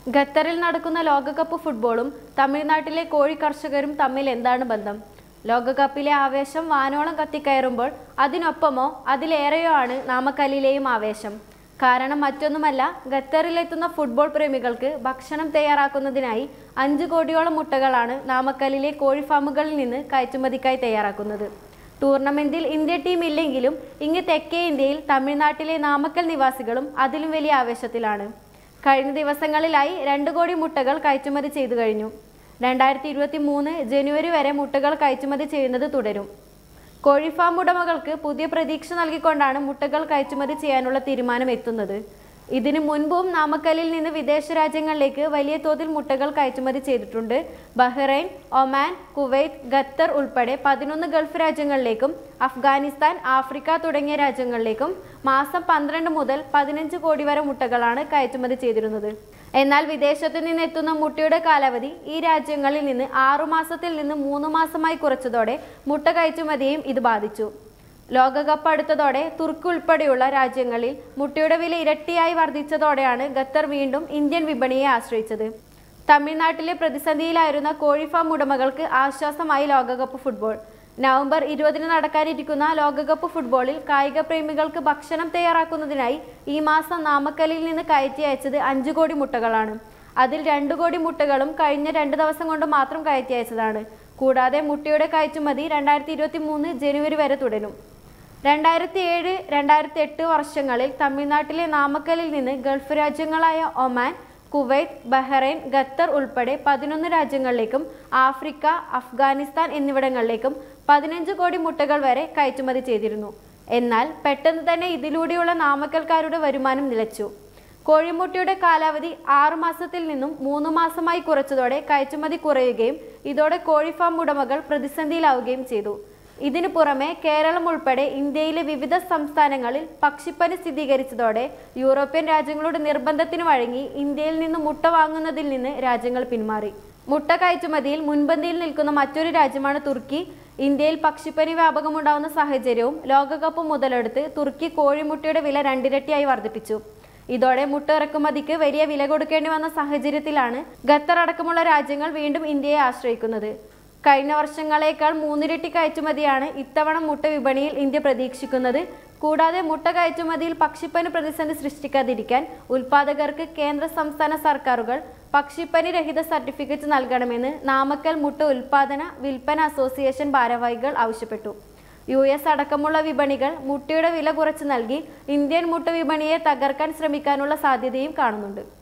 ഖത്തറിൽ നടക്കുന്ന ലോകകപ്പ് ഫുട്ബോളും തമിഴ്നാട്ടിലെ കോഴി കർഷകരും തമ്മിൽ എന്താണ് ബന്ധം ലോകകപ്പിലെ ആവേശം വാനോളം കത്തിക്കയറുമ്പോൾ അതിനൊപ്പമോ അതിലേറെയോ ആണ് നാമക്കല്ലിലെയും ആവേശം കാരണം മറ്റൊന്നുമല്ല ഖത്തറിലെത്തുന്ന ഫുട്ബോൾ പ്രേമികൾക്ക് ഭക്ഷണം തയ്യാറാക്കുന്നതിനായി അഞ്ച് കോടിയോളം മുട്ടകളാണ് നാമക്കല്ലിലെ കോഴി ഫാമുകളിൽ നിന്ന് കയറ്റുമതിക്കായി തയ്യാറാക്കുന്നത് ടൂർണമെന്റിൽ ഇന്ത്യ ടീം ഇല്ലെങ്കിലും ഇങ്ങ് തെക്കേ ഇന്ത്യയിൽ തമിഴ്നാട്ടിലെ നാമക്കൽ നിവാസികളും അതിലും വലിയ ആവേശത്തിലാണ് കഴിഞ്ഞ ദിവസങ്ങളിലായി രണ്ട് കോടി മുട്ടകൾ കയറ്റുമതി ചെയ്തു കഴിഞ്ഞു രണ്ടായിരത്തി ഇരുപത്തി മൂന്ന് ജനുവരി വരെ മുട്ടകൾ കയറ്റുമതി ചെയ്യുന്നത് തുടരും കോഴിഫാം ഉടമകൾക്ക് പുതിയ പ്രതീക്ഷ നൽകിക്കൊണ്ടാണ് മുട്ടകൾ കയറ്റുമതി ചെയ്യാനുള്ള തീരുമാനം എത്തുന്നത് ഇതിനു മുൻപും നാമക്കല്ലിൽ നിന്ന് വിദേശ രാജ്യങ്ങളിലേക്ക് വലിയ തോതിൽ മുട്ടകൾ കയറ്റുമതി ചെയ്തിട്ടുണ്ട് ബഹ്റൈൻ ഒമാൻ കുവൈത്ത് ഖത്തർ ഉൾപ്പെടെ പതിനൊന്ന് ഗൾഫ് രാജ്യങ്ങളിലേക്കും അഫ്ഗാനിസ്ഥാൻ ആഫ്രിക്ക തുടങ്ങിയ രാജ്യങ്ങളിലേക്കും മാസം പന്ത്രണ്ട് മുതൽ പതിനഞ്ച് കോടി വരെ മുട്ടകളാണ് കയറ്റുമതി ചെയ്തിരുന്നത് എന്നാൽ വിദേശത്തു നിന്ന് എത്തുന്ന മുട്ടയുടെ കാലാവധി ഈ രാജ്യങ്ങളിൽ നിന്ന് ആറു മാസത്തിൽ നിന്ന് മൂന്ന് മാസമായി കുറച്ചതോടെ മുട്ട കയറ്റുമതിയെയും ഇത് ബാധിച്ചു ലോകകപ്പ് അടുത്തതോടെ തുർക്കി ഉൾപ്പെടെയുള്ള രാജ്യങ്ങളിൽ മുട്ടയുടെ വില ഇരട്ടിയായി വർദ്ധിച്ചതോടെയാണ് ഖത്തർ വീണ്ടും ഇന്ത്യൻ വിപണിയെ ആശ്രയിച്ചത് തമിഴ്നാട്ടിലെ പ്രതിസന്ധിയിലായിരുന്ന കോഴി ഫാം ഉടമകൾക്ക് ആശ്വാസമായി ലോകകപ്പ് ഫുട്ബോൾ നവംബർ ഇരുപതിന് നടക്കാനിരിക്കുന്ന ലോകകപ്പ് ഫുട്ബോളിൽ കായിക പ്രേമികൾക്ക് ഭക്ഷണം തയ്യാറാക്കുന്നതിനായി ഈ മാസം നാമക്കല്ലിൽ നിന്ന് കയറ്റി അയച്ചത് അഞ്ചു കോടി മുട്ടകളാണ് അതിൽ രണ്ടു കോടി മുട്ടകളും കഴിഞ്ഞ രണ്ട് ദിവസം കൊണ്ട് മാത്രം കയറ്റി അയച്ചതാണ് കൂടാതെ മുട്ടയുടെ കയറ്റുമതി രണ്ടായിരത്തി ഇരുപത്തി മൂന്ന് ജനുവരി വരെ തുടരും രണ്ടായിരത്തി ഏഴ് രണ്ടായിരത്തി എട്ട് വർഷങ്ങളിൽ തമിഴ്നാട്ടിലെ നാമക്കലിൽ നിന്ന് ഗൾഫ് രാജ്യങ്ങളായ ഒമാൻ കുവൈത്ത് ബഹ്റൈൻ ഖത്തർ ഉൾപ്പെടെ പതിനൊന്ന് രാജ്യങ്ങളിലേക്കും ആഫ്രിക്ക അഫ്ഗാനിസ്ഥാൻ എന്നിവിടങ്ങളിലേക്കും പതിനഞ്ച് കോടി മുട്ടകൾ വരെ കയറ്റുമതി ചെയ്തിരുന്നു എന്നാൽ പെട്ടെന്ന് തന്നെ ഇതിലൂടെയുള്ള നാമക്കൽക്കാരുടെ വരുമാനം നിലച്ചു കോഴിമുട്ടയുടെ കാലാവധി ആറു മാസത്തിൽ നിന്നും മൂന്ന് മാസമായി കുറച്ചതോടെ കയറ്റുമതി കുറയുകയും ഇതോടെ കോഴി ഫാം ഉടമകൾ പ്രതിസന്ധിയിലാവുകയും ചെയ്തു ഇതിനു പുറമെ കേരളം ഉൾപ്പെടെ ഇന്ത്യയിലെ വിവിധ സംസ്ഥാനങ്ങളിൽ പക്ഷിപ്പനി സ്ഥിരീകരിച്ചതോടെ യൂറോപ്യൻ രാജ്യങ്ങളുടെ നിർബന്ധത്തിന് വഴങ്ങി ഇന്ത്യയിൽ നിന്ന് മുട്ട വാങ്ങുന്നതിൽ നിന്ന് രാജ്യങ്ങൾ പിന്മാറി മുട്ട കയറ്റുമതിയിൽ മുൻപന്തിയിൽ നിൽക്കുന്ന മറ്റൊരു രാജ്യമാണ് തുർക്കി ഇന്ത്യയിൽ പക്ഷിപ്പനി വ്യാപകമുണ്ടാവുന്ന സാഹചര്യവും ലോകകപ്പ് മുതലെടുത്ത് തുർക്കി കോഴിമുട്ടയുടെ വില രണ്ടിരട്ടിയായി വർദ്ധിപ്പിച്ചു ഇതോടെ മുട്ട ഇറക്കുമതിക്ക് വലിയ വില കൊടുക്കേണ്ടി വന്ന സാഹചര്യത്തിലാണ് ഖത്തർ അടക്കമുള്ള രാജ്യങ്ങൾ വീണ്ടും ഇന്ത്യയെ ആശ്രയിക്കുന്നത് കഴിഞ്ഞ വർഷങ്ങളേക്കാൾ മൂന്നിരട്ടി കയറ്റുമതിയാണ് ഇത്തവണ മുട്ട വിപണിയിൽ ഇന്ത്യ പ്രതീക്ഷിക്കുന്നത് കൂടാതെ മുട്ട കയറ്റുമതിയിൽ പക്ഷിപ്പനി പ്രതിസന്ധി സൃഷ്ടിക്കാതിരിക്കാൻ ഉൽപാദകർക്ക് കേന്ദ്ര സംസ്ഥാന സർക്കാരുകൾ പക്ഷിപ്പനി രഹിത സർട്ടിഫിക്കറ്റ് നൽകണമെന്ന് നാമക്കൽ മുട്ട ഉൽപാദന വിൽപ്പന അസോസിയേഷൻ ഭാരവാഹികൾ ആവശ്യപ്പെട്ടു യു എസ് അടക്കമുള്ള വിപണികൾ മുട്ടയുടെ വില കുറച്ച് നൽകി ഇന്ത്യൻ മുട്ട വിപണിയെ തകർക്കാൻ ശ്രമിക്കാനുള്ള സാധ്യതയും കാണുന്നുണ്ട്